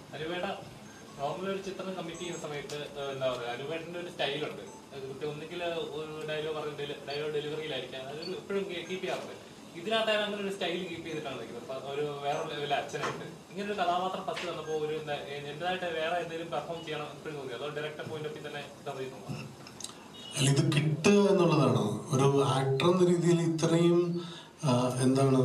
അനുവേട normal ഒരു ചിത്രം commit ചെയ്യുന്ന സമയത്ത് ഏഹ്, എന്താ പറയുക അനുവേട്ടന്റെ ഒരു സ്റ്റൈലുണ്ട് ഒന്നുകിൽ ഒരു ഡയലോഗ് പറഞ്ഞ ഡയലോഗ് ഡെലിവറിയിലായിരിക്കാം അത് എപ്പോഴും കീപ്പ് ചെയ്യാറുണ്ട് ഇതിനകത്തായാലും അങ്ങനെ ഒരു സ്റ്റൈൽ കീപ്പ് ചെയ്തിട്ടാണ് നിൽക്കുന്നത് അപ്പൊ ഒരു വേറെ ലെവലിൽ അച്ഛനായിട്ട് ഇങ്ങനെ ഒരു കഥാപാത്രം ഫസ്റ്റ് വന്നപ്പോൾ ഒരു എന്താ എന്തായിട്ട് വേറെ എന്തെങ്കിലും പെർഫോം ചെയ്യണം എപ്പോഴും തോന്നി അതോ ഡയറക്ടർ പോയിന്റ് ഓഫ് വ്യൂ തന്നെ ഇതറിയുന്നു അല്ല ഇത് കിട്ടുക എന്നുള്ളതാണ് ഒരു ആക്ടർ എന്ന രീതിയിൽ ഇത്രയും ആ, എന്താണ്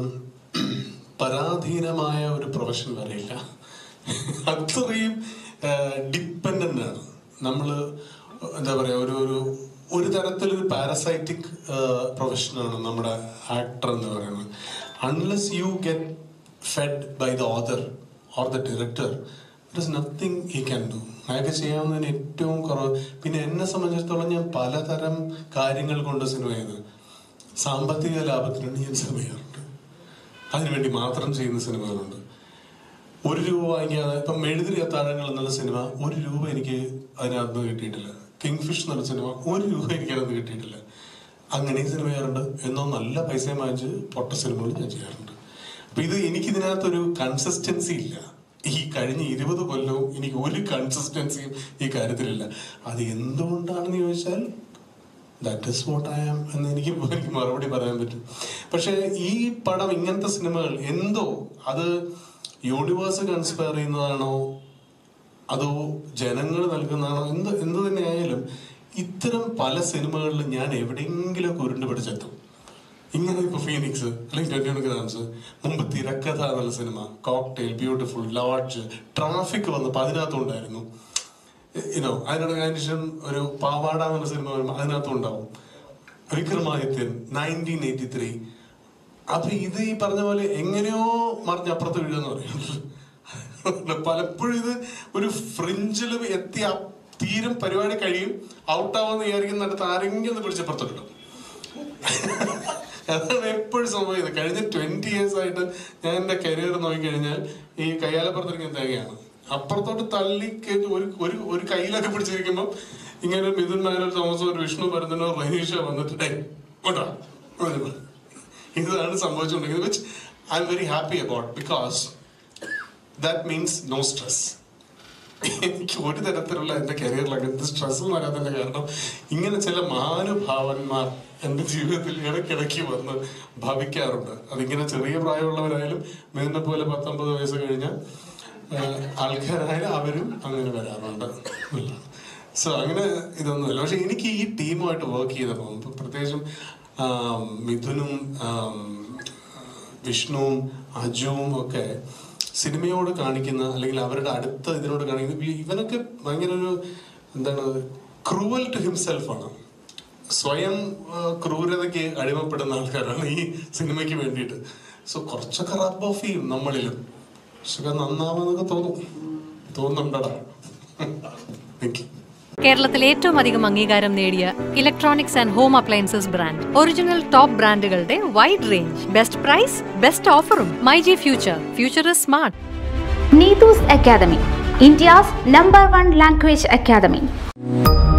പരാധീനമായ ഒരു പ്രൊഫഷൻ വരെയില്ല അത്രയും ഡിപ്പെൻഡൻ്റ് ആണ് നമ്മൾ എന്താ പറയുക ഒരു ഒരു ഒരു തരത്തിലൊരു പാരസൈറ്റിക് പ്രൊഫഷനാണ് നമ്മുടെ ആക്ടർ എന്ന് പറയുന്നത് unless you get fed by the author or the director there is nothing he can do അയാൾക്ക് ചെയ്യാവുന്നതിന് ഏറ്റവും കുറവ് പിന്നെ എന്നെ സംബന്ധിച്ചിടത്തോളം ഞാൻ പലതരം കാര്യങ്ങൾ കൊണ്ട് സിനിമ ചെയ്ത് സാമ്പത്തിക ലാഭത്തിന് വേണ്ടി ഞാൻ സിനിമ ചെയ്യാറുണ്ട് അതിനുവേണ്ടി മാത്രം ചെയ്യുന്ന സിനിമകളുണ്ട് ഒരു രൂപ വാങ്ങിക്കാതെ ഇപ്പം മെഴുതിരി അത്താഴങ്ങൾ എന്നുള്ള സിനിമ ഒരു രൂപ എനിക്ക് അതിനകത്ത് നിന്ന് കിട്ടിയിട്ടില്ല കിങ് ഫിഷ് എന്നുള്ള സിനിമ ഒരു രൂപ എനിക്ക് അതിനകത്ത് കിട്ടിയിട്ടില്ല അങ്ങനെയും സിനിമ ചെയ്യാറുണ്ട് എന്നോ നല്ല പൈസ വാങ്ങിച്ച് പൊട്ട സിനിമകൾ ഞാൻ ചെയ്യാറുണ്ട് അപ്പൊ ഇത് എനിക്ക് ഇതിനകത്തൊരു കൺസിസ്റ്റൻസി ഇല്ല ഈ കഴിഞ്ഞ ഇരുപത് കൊല്ലവും എനിക്ക് ഒരു കൺസിസ്റ്റൻസിയും ഈ കാര്യത്തിലില്ല അത് എന്തുകൊണ്ടാണെന്ന് ചോദിച്ചാൽ that is what I am എന്ന് എനിക്ക് എനിക്ക് മറുപടി പറയാൻ പറ്റും പക്ഷേ ഈ പടം ഇങ്ങനത്തെ സിനിമകൾ എന്തോ അത് യൂണിവേഴ്സ് കൺസ്പയർ ചെയ്യുന്നതാണോ അതോ ജനങ്ങൾ നൽകുന്നതാണോ എന്ത് എന്ത് തന്നെ ആയാലും ഇത്തരം പല സിനിമകളിലും ഞാൻ എവിടെയെങ്കിലും ഉരുണ്ട് പിടിച്ചെത്തും ഇങ്ങനെ ഇപ്പൊ ഫീനിക്സ് അല്ലെങ്കിൽ ട്വന്റി വൺ ഗ്രാംസ് മുമ്പ് തിരക്കഥ എന്നുള്ള സിനിമ കോക്ടെയിൽ ബ്യൂട്ടിഫുൾ ലോഡ്ജ് ട്രാഫിക് വന്നപ്പോൾ അതിനകത്തും ഉണ്ടായിരുന്നു ഇനോ അതിനോട് അതിനുശേഷം ഒരു പാവാട എന്ന സിനിമ വരുമ്പോൾ അതിനകത്തും ഉണ്ടാവും വിക്രമാദിത്യൻ നയൻറ്റീൻ എയ്റ്റി ത്രീ അപ്പൊ ഇത് ഈ പറഞ്ഞ പോലെ എങ്ങനെയോ മറിഞ്ഞ് അപ്പുറത്ത് വീഴുമെന്ന് പറയും പലപ്പോഴും ഇത് ഒരു ഫ്രിഞ്ചിൽ എത്തി ആ തീരും പരിപാടി കഴിയും ഔട്ടാവാന്ന് വിചാരിക്കുന്നിടത്ത് ആരെങ്കിലും ഒന്ന് പിടിച്ചപ്പുറത്തോട്ടിടും അതാണ് എപ്പോഴും സംഭവിക്കുന്നത് കഴിഞ്ഞ ട്വന്റി ഇയേഴ്സ് ആയിട്ട് ഞാൻ എന്റെ കരിയർ നോക്കിക്കഴിഞ്ഞാൽ ഈ കയ്യാലപ്പുറത്തിരിക്കുന്ന തേങ്ങയാണ് അപ്പുറത്തോട്ട് തള്ളി കയറ്റി ഒരു ഒരു ഒരു കയ്യിലൊക്കെ പിടിച്ചിരിക്കുമ്പോൾ ഇങ്ങനെ ഒരു മിഥുൻ നായർ ഒരു തോമസോ ഒരു വിഷ്ണു ഭരതനോ റഹീഷ വന്നിട്ട് "ഡേയ്, കൊണ്ടുവാ." അങ്ങനെ പറയും. ഇതാണ് സംഭവിച്ചുകൊണ്ടിരിക്കുന്നത് which I am very happy about because that means no stress എനിക്ക് ഒരു തരത്തിലുള്ള എൻ്റെ കരിയറിൽ അങ്ങനത്തെ സ്ട്രെസ് വരാത്തതിന്റെ കാരണം ഇങ്ങനെ ചില മഹാനുഭാവന്മാർ എൻ്റെ ജീവിതത്തിൽ ഇടയ്ക്കിടയ്ക്ക് വന്ന് ഭവിക്കാറുണ്ട് അതിങ്ങനെ ചെറിയ പ്രായമുള്ളവരായാലും മെതിനെ പോലെ പത്തൊമ്പത് വയസ്സ് കഴിഞ്ഞ ആൾക്കാരായാലും അവരും അങ്ങനെ വരാറുണ്ട് സോ അങ്ങനെ ഇതൊന്നുമില്ല പക്ഷെ എനിക്ക് ഈ ടീമുമായിട്ട് വർക്ക് ചെയ്തപ്പോൾ ഇപ്പൊ പ്രത്യേകിച്ചും ആം, മിഥുനും ആം, വിഷ്ണുവും അജുവും ഒക്കെ സിനിമയോട് കാണിക്കുന്ന അല്ലെങ്കിൽ അവരുടെ അടുത്ത ഇതിനോട് കാണിക്കുന്ന ഇവ- ഇവനൊക്കെ ഭയങ്കര ഒരു എന്താണ് ക്രൂവൽ ടു ഹിംസെൽഫ് ആണ് സ്വയം ആ, ക്രൂരതയ്ക്ക് അടിമപ്പെടുന്ന ആൾക്കാരാണ് ഈ സിനിമയ്ക്ക് വേണ്ടിയിട്ട് സോ കുറച്ചൊക്കെ റബ് ഓഫ് ചെയ്യും നമ്മളിലും പക്ഷെ നന്നാവാന്നൊക്കെ തോന്നും തോന്നുന്നുണ്ടടാ താങ്ക് യു കേരളത്തിൽ ഏറ്റവും അധികം അംഗീകാരം നേടിയ electronics and home appliances brand original top ബ്രാൻഡുകളുടെ wide range best price best ഓഫറും my G future future is smart Neetu's Academy, India's number one language academy.